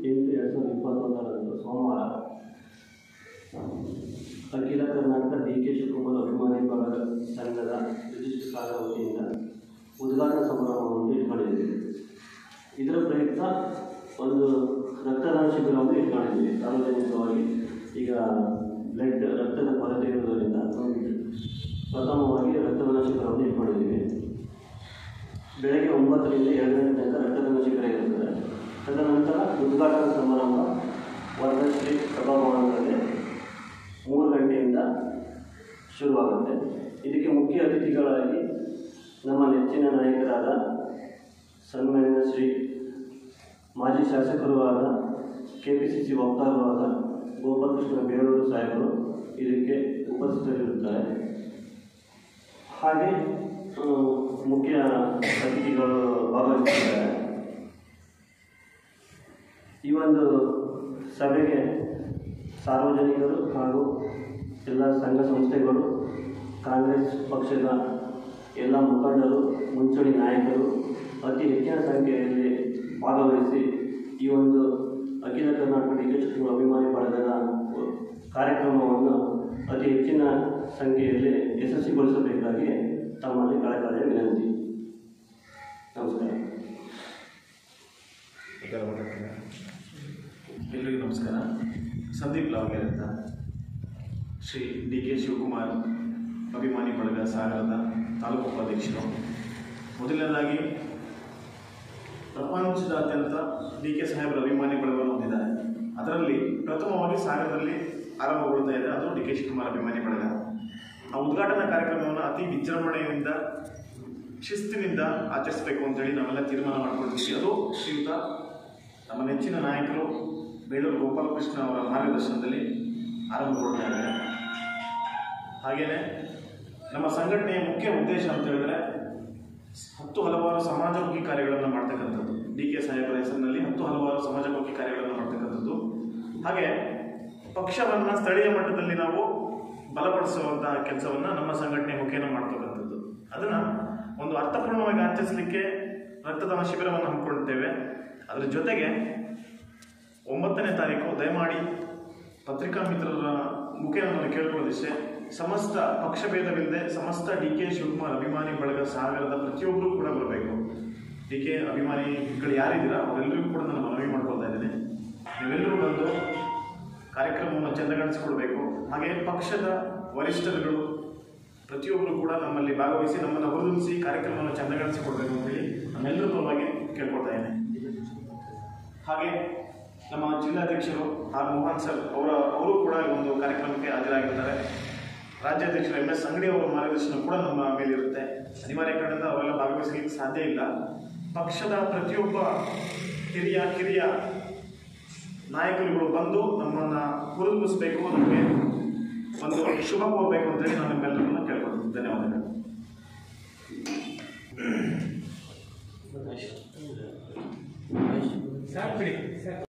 ಎಂಟು ಎರಡು ಸಾವಿರದ ಇಪ್ಪತ್ತೊಂದರಂದು ಸೋಮವಾರ ಅಖಿಲ ಕರ್ನಾಟಕ ಡಿ ಕೆ ಶಿವಕುಮಾರ್ ಅಭಿಮಾನಿ ಬಳಗ ಸಂಘದ ರಿಜಿಸ್ಟ್ರಾರ್ ವತಿಯಿಂದ ಉದ್ಘಾಟನಾ ಸಮಾರಂಭವನ್ನು ಇಟ್ಕೊಂಡಿದ್ದೀವಿ ಇದರ ಪ್ರಯುಕ್ತ ಒಂದು ರಕ್ತದಾನ ಶಿಬಿರವನ್ನು ಇಟ್ಕೊಂಡಿದ್ದೀವಿ ಸಾರ್ವಜನಿಕವಾಗಿ ಈಗ ಬ್ಲಡ್ ರಕ್ತದ ಕೊರತೆ ಇರುವುದರಿಂದ ಪ್ರಥಮವಾಗಿ ರಕ್ತದಾನ ಶಿಬಿರವನ್ನು ಇಟ್ಕೊಂಡಿದ್ದೀವಿ ಬೆಳಗ್ಗೆ ಒಂಬತ್ತರಿಂದ ಎರಡು ಗಂಟೆ ತನಕ ರಕ್ತದಾನ ಶಿಬಿರ ಇರುತ್ತದೆ ತದನಂತರ ಉದ್ಘಾಟನಾ ಸಮಾರಂಭ ವರ್ಧಶ್ರೀ ಸಭಾಭವನದಲ್ಲಿ ಮೂರು ಗಂಟೆಯಿಂದ ಶುರುವಾಗುತ್ತೆ ಇದಕ್ಕೆ ಮುಖ್ಯ ಅತಿಥಿಗಳಾಗಿ ನಮ್ಮ ನೆಚ್ಚಿನ ನಾಯಕರಾದ ಸನ್ಮಾನ್ಯ ಶ್ರೀ ಮಾಜಿ ಶಾಸಕರೂ ಆದ ಕೆ ಪಿ ಸಿ ಸಿ ವಕ್ತಾರರೂ ಆದ ಗೋಪಾಲಕೃಷ್ಣ ಬೇಳೂರು ಸಾಹೇಬರು ಇದಕ್ಕೆ ಉಪಸ್ಥಿತರಿರುತ್ತಾರೆ ಹಾಗೆ ಆ, ಮುಖ್ಯ ಅತಿಥಿಗಳು ಭಾಗವಹಿಸಿದ್ದಾರೆ ಈ ಒಂದು ಸಭೆಗೆ ಸಾರ್ವಜನಿಕರು ಹಾಗೂ ಎಲ್ಲ ಸಂಘ ಸಂಸ್ಥೆಗಳು ಕಾಂಗ್ರೆಸ್ ಪಕ್ಷದ ಎಲ್ಲ ಮುಖಂಡರು ಮುಂಚೂಣಿ ನಾಯಕರು ಅತಿ ಹೆಚ್ಚಿನ ಸಂಖ್ಯೆಯಲ್ಲಿ ಭಾಗವಹಿಸಿ ಈ ಒಂದು ಅಖಿಲ ಕರ್ನಾಟಕ ಡಿ ಕೆ ಶಿವಕುಮಾರ್ ಅಭಿಮಾನಿ ಬಳಗದ ಕಾರ್ಯಕ್ರಮವನ್ನು ಅತಿ ಹೆಚ್ಚಿನ ಸಂಖ್ಯೆಯಲ್ಲಿ ಯಶಸ್ವಿಗೊಳಿಸಬೇಕಾಗಿ ತಮ್ಮಲ್ಲಿ ಕಳಕಳಿಯ ವಿನಂತಿ ನಮಸ್ಕಾರ ಎಲ್ಲರಿಗೂ ನಮಸ್ಕಾರ ಸಂದೀಪ್ ಲಾವ್ಗೇರ್ ಅಂತ ಶ್ರೀ ಡಿ ಕೆ ಶಿವಕುಮಾರ್ ಅಭಿಮಾನಿ ಬಳಗ ಸಾಗರದ ತಾಲೂಕು ಉಪಾಧ್ಯಕ್ಷರು ಮೊದಲನೇದಾಗಿ ಪ್ರಪಂಚದಾದ್ಯಂತ ಡಿ ಕೆ ಸಾಹೇಬರ ಅಭಿಮಾನಿ ಬಳಗವನ್ನು ಹೊಂದಿದ್ದಾರೆ ಅದರಲ್ಲಿ ಪ್ರಥಮವಾಗಿ ಸಾಗರದಲ್ಲಿ ಆರಂಭಗೊಳ್ತಾ ಇದೆ ಅದು ಡಿ ಕೆ ಶಿವಕುಮಾರ್ ಅಭಿಮಾನಿ ಬಳಗ ಆ ಉದ್ಘಾಟನಾ ಕಾರ್ಯಕ್ರಮವನ್ನು ಅತಿ ವಿಜೃಂಭಣೆಯಿಂದ ಶಿಸ್ತಿನಿಂದ ಆಚರಿಸಬೇಕು ಅಂತೇಳಿ ನಾವೆಲ್ಲ ತೀರ್ಮಾನ ಮಾಡ್ಕೊಂಡಿದ್ವಿ ಅದು ಶ್ರೀಯುತ ನಮ್ಮ ನೆಚ್ಚಿನ ನಾಯಕರು ಬೇಳೂರು ಗೋಪಾಲಕೃಷ್ಣ ಅವರ ಮಾರ್ಗದರ್ಶನದಲ್ಲಿ ಆರಂಭಗೊಳ್ತಾ ಇದೆ ಹಾಗೆಯೇ ನಮ್ಮ ಸಂಘಟನೆಯ ಮುಖ್ಯ ಉದ್ದೇಶ ಅಂತ ಹೇಳಿದ್ರೆ ಹತ್ತು ಹಲವಾರು ಸಮಾಜಮುಖಿ ಕಾರ್ಯಗಳನ್ನು ಮಾಡ್ತಕ್ಕಂಥದ್ದು ಡಿ ಕೆ ಸಾಹೇಬರ ಹೆಸರಿನಲ್ಲಿ ಹತ್ತು ಹಲವಾರು ಸಮಾಜಮುಖಿ ಕಾರ್ಯಗಳನ್ನು ಮಾಡ್ತಕ್ಕಂಥದ್ದು ಹಾಗೆ ಪಕ್ಷವನ್ನು ಸ್ಥಳೀಯ ಮಟ್ಟದಲ್ಲಿ ನಾವು ಬಲಪಡಿಸುವಂತಹ ಕೆಲಸವನ್ನು ನಮ್ಮ ಸಂಘಟನೆ ಮುಖೇನ ಮಾಡ್ತಕ್ಕಂಥದ್ದು ಅದನ್ನು ಒಂದು ಅರ್ಥಪೂರ್ಣವಾಗಿ ಆಚರಿಸಲಿಕ್ಕೆ ರಕ್ತದಾನ ಶಿಬಿರವನ್ನು ಹಮ್ಮಿಕೊಳ್ತೇವೆ ಅದರ ಜೊತೆಗೆ ಒಂಬತ್ತನೇ ತಾರೀಕು ದಯಮಾಡಿ ಪತ್ರಿಕಾ ಮಿತ್ರರ ಮುಖೇನ ನಾನು ಕೇಳ್ಕೊಳ್ಳೋದಿಷ್ಟೇ ಸಮಸ್ತ ಪಕ್ಷಭೇದವಿಲ್ಲದೆ ಸಮಸ್ತ ಡಿ ಕೆ ಶಿವಕುಮಾರ್ ಅಭಿಮಾನಿ ಬಳಗ ಸಾಗರದ ಪ್ರತಿಯೊಬ್ಬರೂ ಕೂಡ ಬರಬೇಕು ಡಿ ಕೆ ಅಭಿಮಾನಿಗಳು ಯಾರಿದ್ದೀರಾ ಅವರೆಲ್ಲರಿಗೂ ಕೂಡ ನಾನು ಮನವಿ ಮಾಡ್ಕೊಳ್ತಾ ಇದ್ದೀನಿ ನೀವೆಲ್ಲರೂ ಬಂದು ಕಾರ್ಯಕ್ರಮವನ್ನು ಚೆಂದಗಾಣಿಸಿಕೊಳ್ಬೇಕು ಹಾಗೆ ಪಕ್ಷದ ವರಿಷ್ಠರುಗಳು ಪ್ರತಿಯೊಬ್ಬರು ಕೂಡ ನಮ್ಮಲ್ಲಿ ಭಾಗವಹಿಸಿ ನಮ್ಮನ್ನು ಹುರಿದುಂಬಿಸಿ ಕಾರ್ಯಕ್ರಮವನ್ನು ಚೆಂದಗಾಣಿಸಿಕೊಡ್ಬೇಕು ಅಂತೇಳಿ ನಮ್ಮೆಲ್ಲರ ಪರವಾಗಿ ಕೇಳ್ಕೊಳ್ತಾ ಇದ್ದೇನೆ ಹಾಗೆ ನಮ್ಮ ಜಿಲ್ಲಾಧ್ಯಕ್ಷರು ಆರ್ ಮೋಹನ್ ಸರ್ ಅವರ ಅವರು ಕೂಡ ಈ ಒಂದು ಕಾರ್ಯಕ್ರಮಕ್ಕೆ ಹಾಜರಾಗಿರ್ತಾರೆ ರಾಜ್ಯಾಧ್ಯಕ್ಷರು ಎಂ ಎಸ್ ಅಂಗಡಿ ಅವರ ಮಾರ್ಗದರ್ಶನ ಕೂಡ ನಮ್ಮ ಮೇಲಿರುತ್ತೆ ಅನಿವಾರ್ಯ ಕಾರಣದಿಂದ ಅವರೆಲ್ಲ ಭಾಗವಹಿಸಲಿಕ್ಕೆ ಸಾಧ್ಯ ಇಲ್ಲ ಪಕ್ಷದ ಪ್ರತಿಯೊಬ್ಬ ಹಿರಿಯ ಕಿರಿಯ ನಾಯಕರುಗಳು ಬಂದು ನಮ್ಮನ್ನು ಹುರಿದುಂಬಿಸಬೇಕು ನಮಗೆ ಒಂದು ಶುಭ ಕೋರಬೇಕು ಅಂತೇಳಿ ನಾನು ನಿಮ್ಮೆಲ್ಲರನ್ನ ಕೇಳ್ಕೊಳ್ತೀನಿ